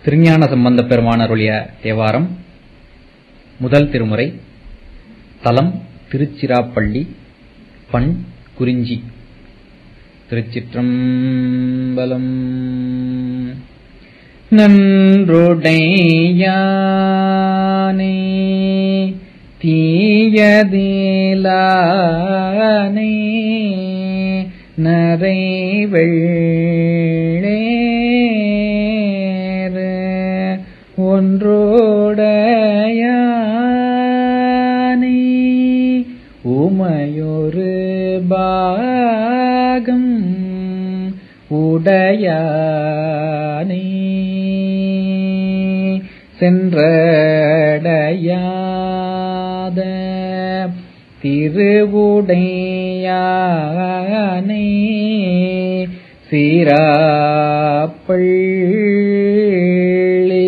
திருஞான சம்பந்தப் பெருமான் அருளிய தேவாரம் முதல் திருமுறை தலம் திருச்சிராப்பள்ளி பண் குறிஞ்சி திருச்சிற்றம்பலம் நன்றுடையானே தீயதிலானே நரைவெள்ளேறு ஒன்றோடையானே உமையொரு பாகம் உடையானே சென்றடையாத திருவுடையானே சீராப்பள்ளி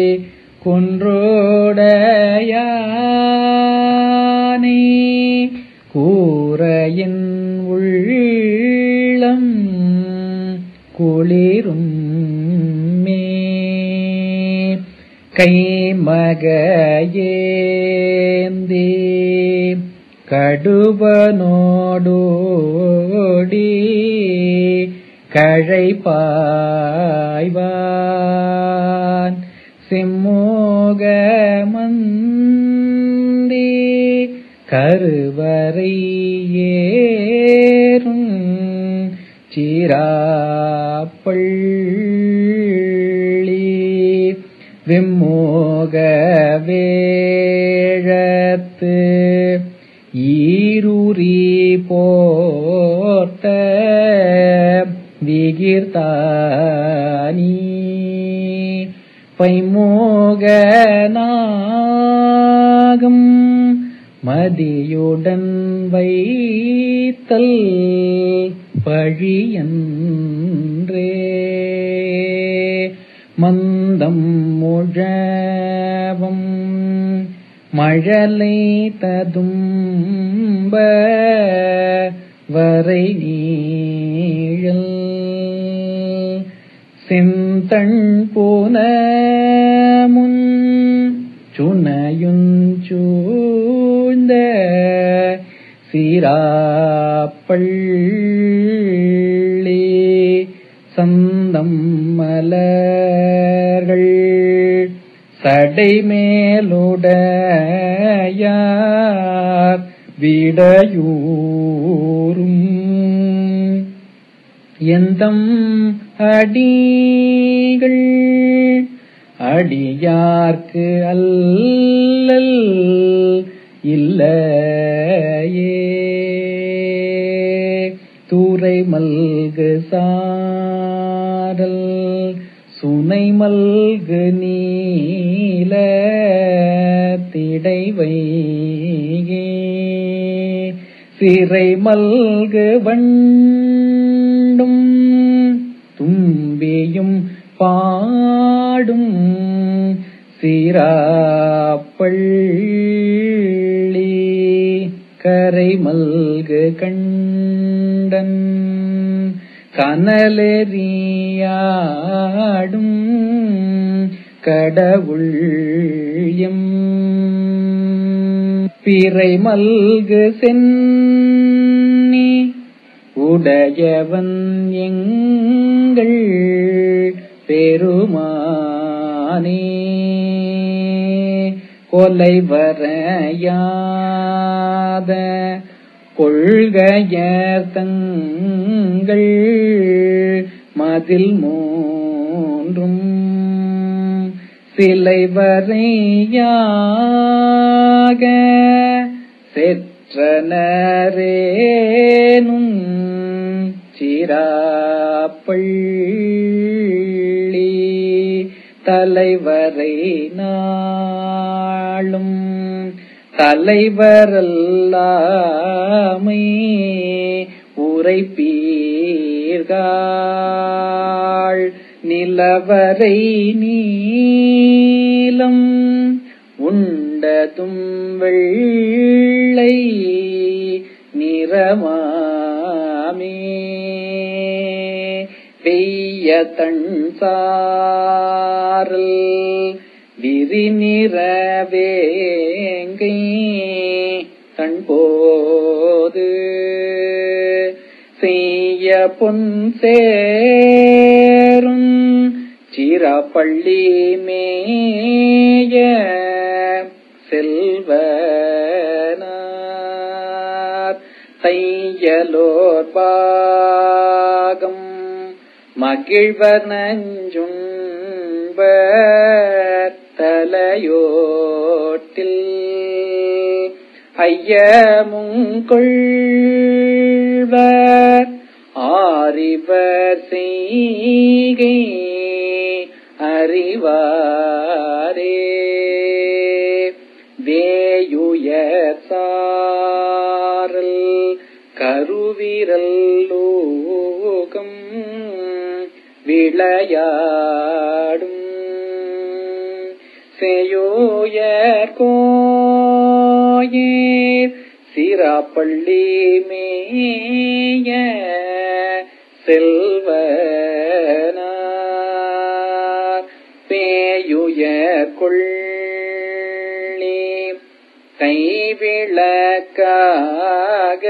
குன்றோடையானே கூரையின் உள்ளம் குளிரும் மே கைமகையேந்தி கடுவனோடோடி கழைப்பாய்வான் செம்மோகமந்தி கருவறை ஏறும் சீராப்பள்ளி விம்மோக வேழத்து ஈருரி போர்த்த விகிர்த்தானி பைமோகனாகும் மதியுடன் வைத்தல் பழியன்றே மந்தம் முழவும் மழலை ததும்ப வரை நீழல் செந்தண் போன முன் சுனையுஞ்சூழ்ந்த சீராப்பள்ளி சந்தம் மலர்கள் சடைமேலுடையார் விடையூரும் எந்தம் அடிகள் அடியார்க்கு அல்லல் இல்லையே தூரை மல்கு சாரல் சுனை மல்கு நீல திடைவைகே சிறை மல்கு வண்டும் தும்பியும் பாடும் சீராப்பள்ளி கரை மல்கு கண்டன் கனலெறியாடும் கடவுள் எம் பிறை மல்கு சென்னி உடையவன் எங்கள் பெருமானே கொலை வரையாத கொள்கையர் தங்கள் மதில் மூன்றும் சிலை வரையாக செற்றனரேனும் சிராப்பள்ளி தலைவரை நாளும் தலைவரல்லாமை உரைப்பீர்கள் நிலவரை நீலம் உண்டதும் வெள்ளை நிறமாமே பெய்ய தன் சார சாரல் விரிநிற வேங்கை தன்போது செய்ய பொன் சேரும் சிறப்பள்ளி மேய செல்வனார் தையலோர் பாகம் மகிழ்வர் நஞ்சுண்பர் தலையோட்டில் ஐயமுங்கொள்வர் ஆரிவர் செய்கை அறிவாரே வேயுயர் சாரல் கருவிரல் லோகம் விளையாடும் செய்யோயர் கோயேர் சிராப்பள்ளி மேய செல்வனார் பேயுயர் கொள்ளி கைவிளக்காக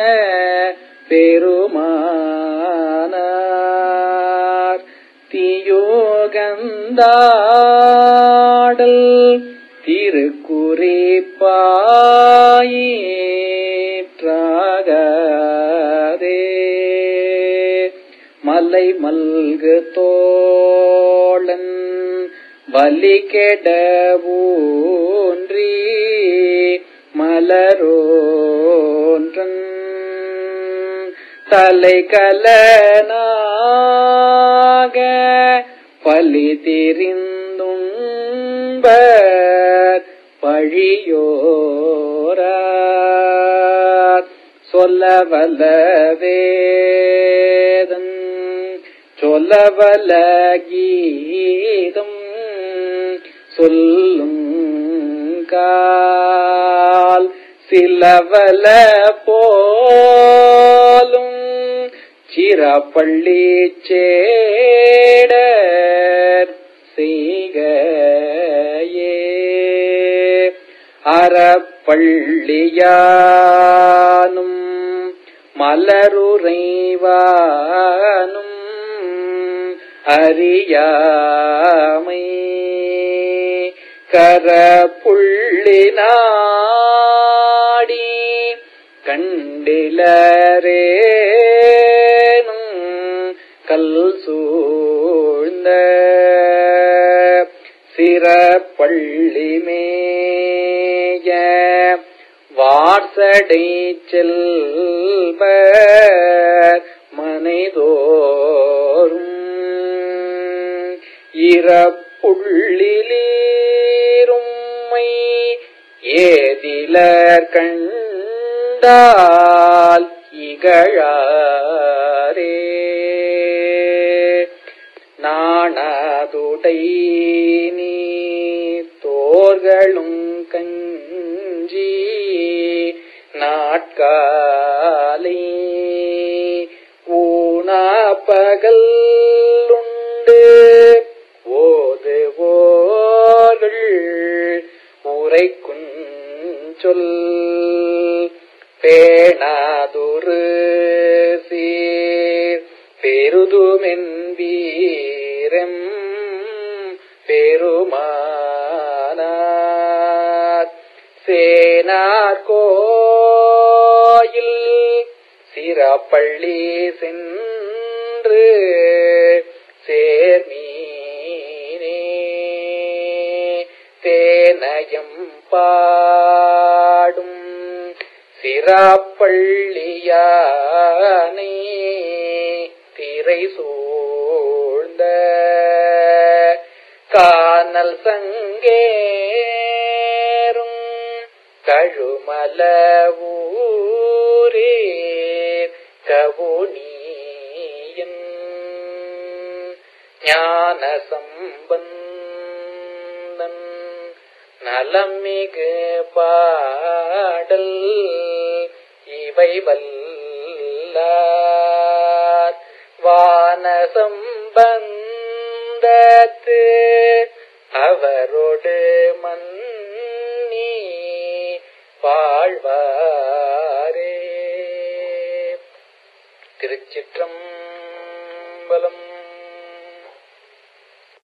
பெருமானார் தியோகந்தாடல் திருக்குறிப்பாயிற்றாகதே மலை மல்கு தோழன் வலி கெடவூன்றி மலரோன்றன் தலை கலனாக பலி திரிந்துண்பர் பழியோரார் சொல்ல வல்ல வேதன் சொல்ல வல்ல கீதம் சொல்லும் கால் சிலவல போலும் சிறப்பள்ளி சேடர் செய்கையே அறப்பள்ளியானும் மலருறைவானும் அறியாமை கரப்புள்ளினாடி கண்டிலரேனும் கல் சூழ்ந்த சிறப்பள்ளி மேய வாசடை செல்வ மனைதோறும் இறப்புள்ளிலீரும்மை ஏதிலர் கண்டால் இகழாரே நாணதுடை நீ தோர்களும் கஞ்சி நாட்காலை ஊனா பகல் உண்டு ஓது ஓர்கள் உரைக்குஞ் சொல் பேணாதுரு சீர் பெருதுமென் வீரம் பெருமானார் சேனார் கோயில் சிறப்பள்ளி சென்று சேர்மீனே தேனயம் பாடும் சிறாப்பள்ளியானே திரை சூழ்ந்த கானல் சங்கேரும் கழுமல ஊரே கவுனியன் ஞான சம்பந்தன் நலமிகு பாடல் இவை வல்லார் வான சம்பந்தத்து அவரோடு மன்னி வாழ்வாரே திருச்சிற்றம்பலம்